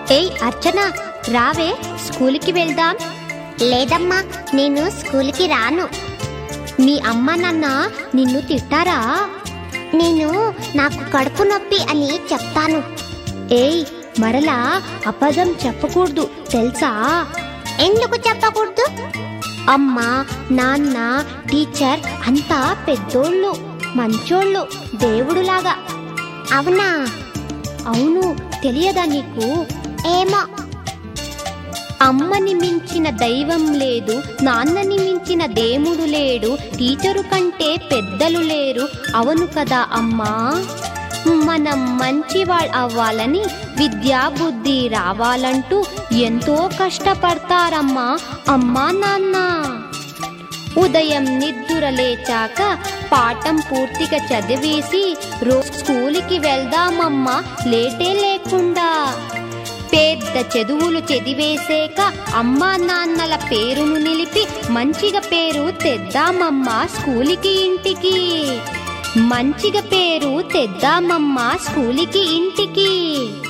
ఏయ్ అర్చన రావే స్కూల్కి వెళ్దాం లేదమ్మా నేను స్కూల్కి రాను మీ అమ్మ నాన్న నిన్ను తిట్టారా నేను నాకు కడుపు నొప్పి అని చెప్తాను ఏయ్ మరలా అబద్ధం చెప్పకూడదు తెలుసా ఎందుకు చెప్పకూడదు అమ్మ నాన్న టీచర్ అంతా పెద్దోళ్ళు మంచోళ్ళు దేవుడులాగా అవునా అవును తెలియదా నీకు ఏమో అమ్మని మించిన దైవం లేదు నాన్నని మించిన దేవుడు లేడు టీచరు కంటే పెద్దలు లేరు అవును కదా అమ్మా మనం మంచివాళ్ళు అవ్వాలని విద్యా బుద్ధి రావాలంటూ ఎంతో కష్టపడతారమ్మా అమ్మా నాన్న ఉదయం నిద్దుర లేచాక పాఠం పూర్తిగా చదివేసి రోజు స్కూలుకి వెళ్దామమ్మా లేటే లేకుండా పెద్ద చదువులు చదివేసాక అమ్మా నాన్నల పేరును నిలిపి మంచిగా పేరు తెద్దామమ్మా స్కూలుకి ఇంటికి మంచిగా పేరు తెద్దామమ్మా స్కూలుకి ఇంటికి